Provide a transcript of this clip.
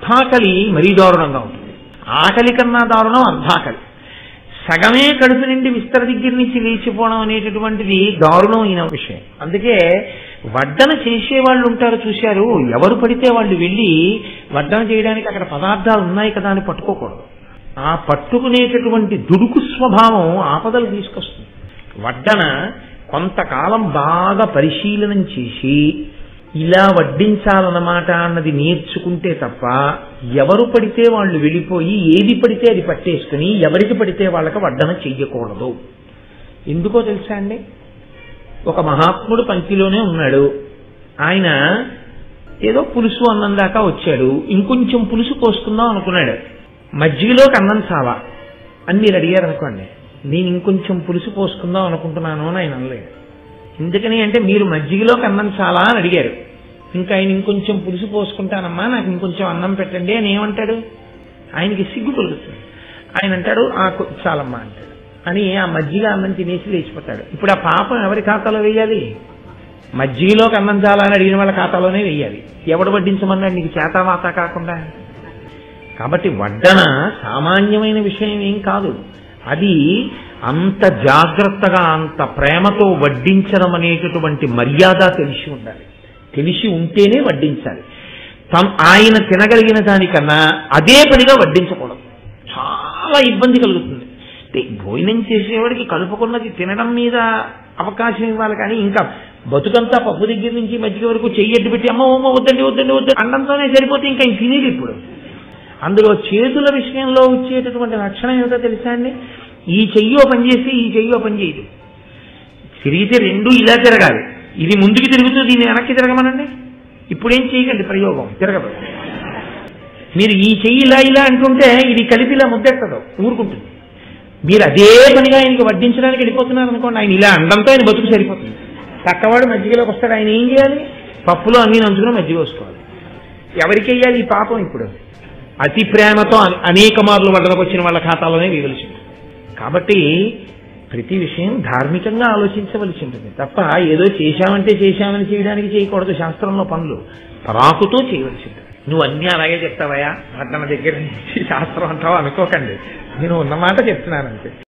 అర్ధాకలి మరీ దారుణంగా ఉంటుంది ఆకలి కన్నా దారుణం అర్ధాకలి సగమే కడుపు నిండి విస్తర దగ్గర నుంచి లేచిపోవడం అనేటటువంటిది దారుణమైన విషయం అందుకే వడ్డన చేసే వాళ్ళు ఉంటారు చూశారు ఎవరు పడితే వాళ్ళు వెళ్ళి వడ్డన చేయడానికి అక్కడ పదార్థాలు ఉన్నాయి కదా అని పట్టుకోకూడదు ఆ పట్టుకునేటటువంటి దుడుకు స్వభావం ఆపదలు తీసుకొస్తుంది వడ్డన కొంతకాలం బాగా పరిశీలనం చేసి ఇలా వడ్డించాలన్నమాట అన్నది నేర్చుకుంటే తప్ప ఎవరు పడితే వాళ్ళు వెళ్ళిపోయి ఏది పడితే అది పట్టేసుకుని ఎవరికి పడితే వాళ్ళకి వడ్డన చెయ్యకూడదు ఎందుకో తెలుసా అండి ఒక మహాత్ముడు పంక్తిలోనే ఉన్నాడు ఆయన ఏదో పులుసు అన్నం దాకా వచ్చాడు ఇంకొంచెం పులుసు పోసుకుందాం అనుకున్నాడు మజ్జిగలోకి అన్నం చావా అని మీరు అడిగారు అనుకోండి నేను ఇంకొంచెం పులుసు పోసుకుందాం అనుకుంటున్నాను అని ఆయన అనలేదు ఎందుకని అంటే మీరు మజ్జిగలోకి అన్నం చాలా అని అడిగారు ఇంకా ఆయన ఇంకొంచెం పులుసు పోసుకుంటానమ్మా నాకు ఇంకొంచెం అన్నం పెట్టండి అని ఏమంటాడు ఆయనకి సిగ్గు కలుగుతుంది ఆయన అంటాడు ఆ కొ- చాలమ్మా అంటాడు అని ఆ మజ్జిగ అన్నం తినేసి లేచిపోతాడు ఇప్పుడు ఆ పాపం ఎవరి ఖాతాలో వేయాలి మజ్జిగలోకి అన్నం చాలా అని అడిగిన వాళ్ళ ఖాతాలోనే వేయాలి ఎవడు వడ్డించమన్నాడు నీకు చేతావాత కాకుండా కాబట్టి వడ్డన సామాన్యమైన విషయం ఏం కాదు అది అంత జాగ్రత్తగా అంత ప్రేమతో వడ్డించడం అనేటటువంటి మర్యాద తెలిసి ఉండాలి తెలిసి ఉంటేనే వడ్డించాలి తమ్ ఆయన తినగలిగిన దానికన్నా అదే పనిగా వడ్డించకూడదు చాలా ఇబ్బంది కలుగుతుంది అంటే భోజనం చేసేవాడికి కలుపుకున్నది తినడం మీద అవకాశం ఇవ్వాలి కానీ ఇంకా బతుకంతా పప్పు దగ్గర నుంచి మజ్జిగ వరకు చెయ్యడ్డు పెట్టి అమ్మ అమ్మ వద్దండి వద్దండి వద్దండి అండంతోనే సరిపోతే ఇంకా ఇంక తినేది ఇప్పుడు అందులో చేతుల విషయంలో వచ్చేటటువంటి లక్షణం ఏమిటో తెలుసా అండి ఈ చెయ్యో పనిచేసి ఈ చెయ్యో పని చేయదు తిరిగితే రెండు ఇలా తిరగాలి ఇది ముందుకు తిరుగుతూ దీన్ని వెనక్కి తిరగమనండి ఇప్పుడేం చేయకండి ప్రయోగం తిరగదు మీరు ఈ చెయ్యి ఇలా ఇలా అంటుంటే ఇది కలిపి ఇలా ముద్దెట్టదు ఊరుకుంటుంది మీరు అదే పనిగా ఆయనకి వడ్డించడానికి వెళ్ళిపోతున్నారు అనుకోండి ఆయన ఇలా అండంతో ఆయన బతుకు సరిపోతుంది పక్కవాడు మజ్జిగలోకి వస్తాడు ఆయన ఏం చేయాలి పప్పులో అన్ని నంచుకుని మజ్జిగ వేసుకోవాలి ఎవరికి వెయ్యాలి ఈ పాపం ఇప్పుడు అతి ప్రేమతో అనే- అనేక మార్లు వడ్డలకు వచ్చిన వాళ్ళ ఖాతాలోనే వేయవలసి ఉంటుంది కాబట్టి ప్రతి విషయం ధార్మికంగా ఆలోచించవలసి ఉంటుంది తప్ప ఏదో చేశామంటే చేశామని చేయడానికి చేయకూడదు శాస్త్రంలో పనులు పరాకుతో చేయవలసి ఉంటుంది నువ్వు అన్నీ అలాగే చెప్తావయా వడ్డన దగ్గర నుంచి శాస్త్రం అంటావా అనుకోకండి నేను ఉన్నమాట చెప్తున్నానంతే